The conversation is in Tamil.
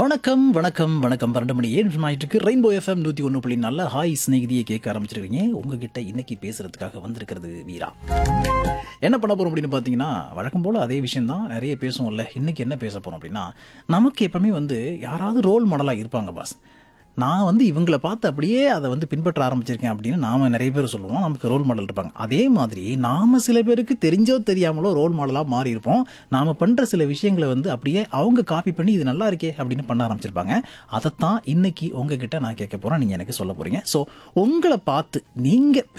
வணக்கம் வணக்கம் வணக்கம் பன்னெண்டு மணி ஏழு நிமிஷம் ஆயிட்டு இருக்கு ரெயின்போ எஃப்எம் நூற்றி ஒன்று புள்ளி நல்ல ஹாய் ஸ்நேகிதியை கேட்க ஆரம்பிச்சிருக்கீங்க உங்ககிட்ட இன்னைக்கு பேசுறதுக்காக வந்திருக்கிறது வீரா என்ன பண்ண போறோம் அப்படின்னு பார்த்தீங்கன்னா வழக்கம் போல அதே விஷயம் தான் நிறைய பேசுவோம்ல இன்னைக்கு என்ன பேச போறோம் அப்படின்னா நமக்கு எப்பவுமே வந்து யாராவது ரோல் மாடலாக இருப்பாங்க பாஸ் நான் வந்து இவங்கள பார்த்து அப்படியே அதை வந்து பின்பற்ற ஆரம்பிச்சிருக்கேன் அப்படின்னு நாம நிறைய பேர் சொல்லுவோம் நமக்கு ரோல் மாடல் இருப்பாங்க அதே மாதிரி நாம சில பேருக்கு தெரிஞ்சோ தெரியாமலோ ரோல் மாடலாக மாறி இருப்போம் நாம பண்ற சில விஷயங்களை வந்து அப்படியே அவங்க காப்பி பண்ணி இது நல்லா இருக்கே அப்படின்னு பண்ண ஆரம்பிச்சிருப்பாங்க அதைத்தான் இன்னைக்கு உங்ககிட்ட நான் கேட்க போறேன் நீங்க எனக்கு சொல்ல போறீங்க ஸோ உங்களை பார்த்து நீங்க